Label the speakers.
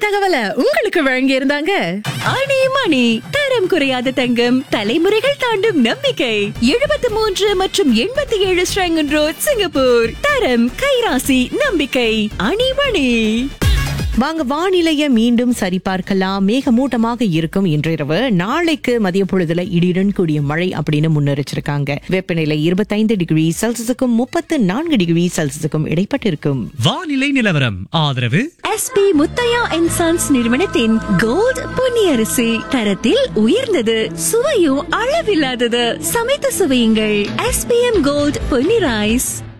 Speaker 1: தகவலை உங்களுக்கு வழங்கி இருந்தாங்க
Speaker 2: அணி மணி தரம் குறையாத தங்கம் தலைமுறைகள் தாண்டும் நம்பிக்கை எழுபத்தி மூன்று மற்றும் எண்பத்தி ஏழு ஸ்ரங்கன் ரோட் சிங்கப்பூர் தரம் கைராசி நம்பிக்கை அணிமணி
Speaker 1: வாங்க வானிலைய மீண்டும் சரிபார்க்கலாம் மேகமூட்டமாக இருக்கும் இன்றிரவு நாளைக்கு மதிய பொழுதுல இடியுடன் கூடிய மழை அப்படின்னு முன்னெரிச்சிருக்காங்க வெப்பநிலை இருபத்தைந்து டிகிரி செல்சியஸுக்கும் முப்பத்து நான்கு டிகிரி செல்சியஸுக்கும் இடைப்பட்டிருக்கும்
Speaker 3: வானிலை நிலவரம் ஆதரவு
Speaker 2: எஸ்பி முத்தையா அண்ட் சன்ஸ் நிறுவனத்தின் கோல்ட் பொன்னியரிசி தரத்தில் உயர்ந்தது சுவையும் அளவில்லாதது சமைத்து சுவையுங்கள் எஸ்பிஎம் கோல்ட் பொன்னி ரைஸ்